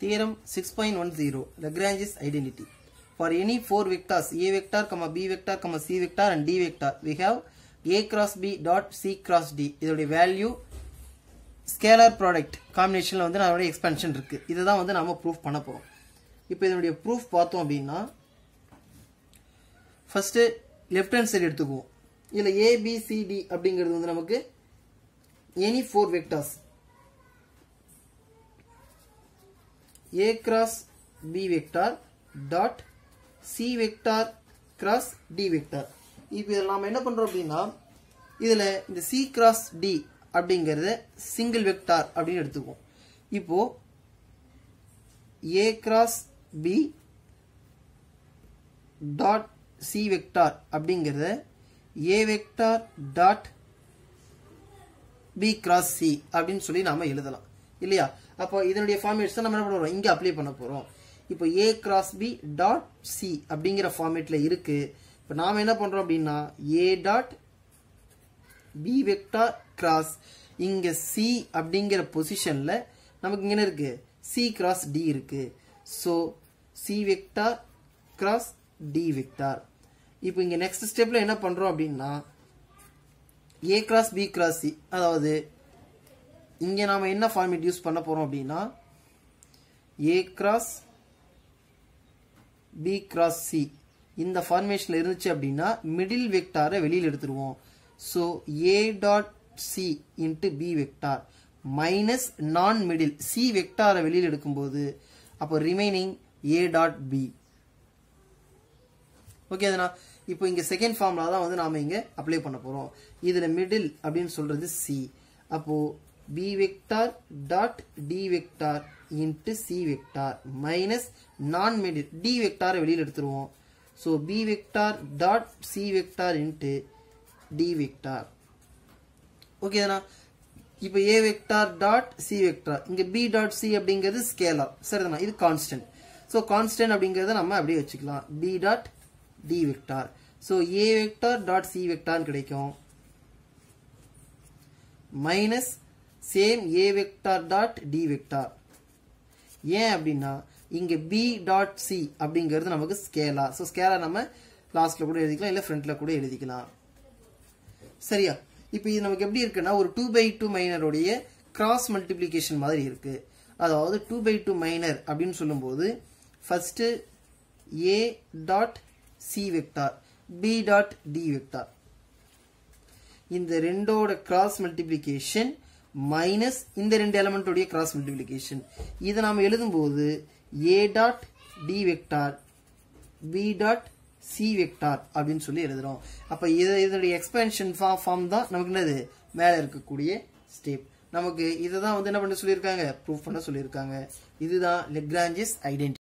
Theorem 6.10 Lagrange's identity. For any four vectors A vector, comma B vector, comma C vector and D vector, we have A cross B dot C cross D. இதோடைய value scalar product காம்பினேஷனில் வந்து அதோடைய எக்ஸ்பென்ஷன் இருக்கு இதுதான் வந்து நாம proof பண்ண போகிறோம் இப்போ இதனுடைய ப்ரூஃப் பார்த்தோம் அப்படின்னா ஃபர்ஸ்ட் லெஃப்ட் ஹேண்ட் சைடு எடுத்துக்குவோம் இதில் ஏபிசிடி அப்படிங்கிறது வந்து நமக்கு any four vectors A cross B vector dot C vector cross D vector இப்போ இதில் நாம் என்ன பண்ணுறோம் அப்படின்னா இதில் இந்த C cross D அப்படிங்கிறத சிங்கிள் வெக்டார் அப்படின்னு எடுத்துக்குவோம் இப்போ A cross B dot C vector அப்படிங்கிறத A vector dot B cross C அப்படின்னு சொல்லி நாம எழுதலாம் இல்லையா அப்போ இதனுடைய ஃபார்மேட்ஸ் நம்ம என்ன பண்ணுறோம் இங்கே அப்ளை பண்ண போகிறோம் இப்போ A cross B dot C அப்படிங்கிற ஃபார்மேட்டில் இருக்கு இப்போ நாம் என்ன பண்ணுறோம் அப்படின்னா A dot B vector cross இங்கே சி அப்படிங்கிற பொசிஷனில் நமக்கு இங்கே என்ன இருக்கு சி கிராஸ் டி இருக்கு so C vector cross D vector இப்போ இங்கே நெக்ஸ்ட் ஸ்டெப்பில் என்ன பண்ணுறோம் அப்படின்னா A cross B cross C அதாவது இங்கே நாம் என்ன ஃபார்மேட் யூஸ் பண்ண போகிறோம் அப்படின்னா A cross B cross C இந்த ஃபார்மேஷனில் இருந்துச்சு அப்படின்னா மிடில் வெக்டாரை வெளியில் எடுத்துருவோம் so A dot C into B vector minus நான் மிடில் சி வெக்டாரை வெளியில் எடுக்கும்போது அப்போ remaining A dot B okay அதுனா இப்போ இங்கே செகண்ட் ஃபார்முலா தான் வந்து நாம் இங்கே அப்ளை பண்ண போகிறோம் இதில் மிடில் அப்படின்னு சொல்கிறது சி அப்போது B vector dot D vector into C vector minus நான் மிடில் டி வெக்டாரை வெளியில் எடுத்துருவோம் so B vector dot C vector into D vector okay தானா இப்போ A vector dot C vector இங்கே பி டாட் சி அப்படிங்கிறது ஸ்கேலார் சரிதானா இது கான்ஸ்டன்ட் ஸோ கான்ஸ்டன்ட் அப்படிங்கிறத நம்ம அப்படியே வச்சுக்கலாம் B dot D vector so A vector dot C வெக்டார்னு கிடைக்கும் minus same A vector dot D vector ஏன் அப்படின்னா இங்க பி டாட் சி அப்படிங்கிறது நமக்கு ஸ்கேலா ஸோ ஸ்கேலா நம்ம லாஸ்ட்ல கூட எழுதிக்கலாம் இல்லை ஃப்ரண்ட்ல கூட எழுதிக்கலாம் சரியா இப்போ இது நமக்கு எப்படி இருக்குன்னா ஒரு டூ பை டூ மைனருடைய கிராஸ் மல்டிப்ளிகேஷன் மாதிரி இருக்கு அதாவது டூ பை டூ மைனர் அப்படின்னு சொல்லும்போது first A dot C vector B dot D vector இந்த ரெண்டோட கிராஸ் மல்டிப்ளிகேஷன் மைனஸ் இந்த ரெண்டு எலமெண்டோடைய கிராஸ் மல்டிப்ளிகேஷன் இதை நாம் எழுதும்போது A dot D vector B dot C vector அப்படின்னு சொல்லி எழுதுறோம் அப்ப இது இதனுடைய எக்ஸ்பென்ஷன் ஃபார்ம் தான் நமக்கு என்னது மேல இருக்கக்கூடிய ஸ்டெப் நமக்கு இதை தான் வந்து என்ன பண்ண சொல்லியிருக்காங்க ப்ரூஃப் பண்ண சொல்லியிருக்காங்க இதுதான் லெக்ராஞ்சஸ் ஐடென்டி